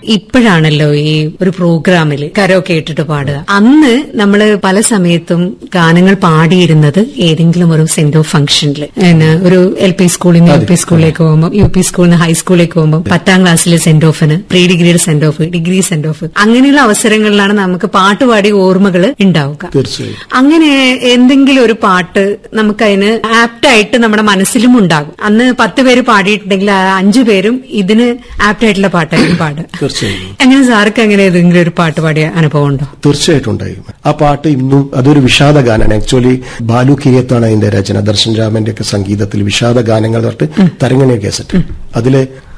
ഇപ്പോഴാണല്ലോ ഈ ഒരു പ്രോഗ്രാമിൽ കരോക്കെ ഇട്ടിട്ട് പാടുക അന്ന് നമ്മള് പല സമയത്തും ഗാനങ്ങൾ പാടിയിരുന്നത് ഏതെങ്കിലും ഒരു സെന്റ് ഓഫ് ഫംഗ്ഷനിൽ ഒരു എൽ പി സ്കൂളിൽ നിന്ന് യു പി സ്കൂളിലേക്ക് പോകുമ്പോൾ യു പി സ്കൂളിൽ നിന്ന് ഹൈസ്കൂളിലേക്ക് പോകുമ്പോൾ പത്താം ക്ലാസ്സിലെ സെന്റ് ഓഫിന് പ്രീ ഡിഗ്രിയുടെ send off degree send off അങ്ങനെയുള്ള അവസരങ്ങളിലാണ് നമുക്ക് പാട്ടുപാടി ഓർമ്മകൾ ഉണ്ടാവുക തീർച്ചയായും അങ്ങനെ എന്തെങ്കിലും ഒരു പാട്ട് നമുക്കതിന് ആപ്റ്റായിട്ട് നമ്മുടെ മനസ്സിലും ഉണ്ടാകും അന്ന് പത്ത് പേര് പാടിയിട്ടുണ്ടെങ്കിൽ ആ അഞ്ചു പേരും ഇതിന് ആപ്റ്റായിട്ടുള്ള പാട്ടായിരിക്കും പാടുക തീർച്ചയായും അങ്ങനെ സാർക്ക് അങ്ങനെ ഏതെങ്കിലും ഒരു പാട്ട് പാടിയ അനുഭവം ഉണ്ടോ തീർച്ചയായിട്ടും ഉണ്ടായി ആ പാട്ട് ഇന്നും അതൊരു വിഷാദ ഗാനാണ് ആക്ച്വലി ബാലു കിരിയത്താണ് അതിന്റെ രചന ദർശൻ രാമന്റെ ഒക്കെ സംഗീതത്തിൽ വിഷാദ ഗാനങ്ങൾ തൊട്ട് തരങ്ങണ കേസറ്റ് അതിലെ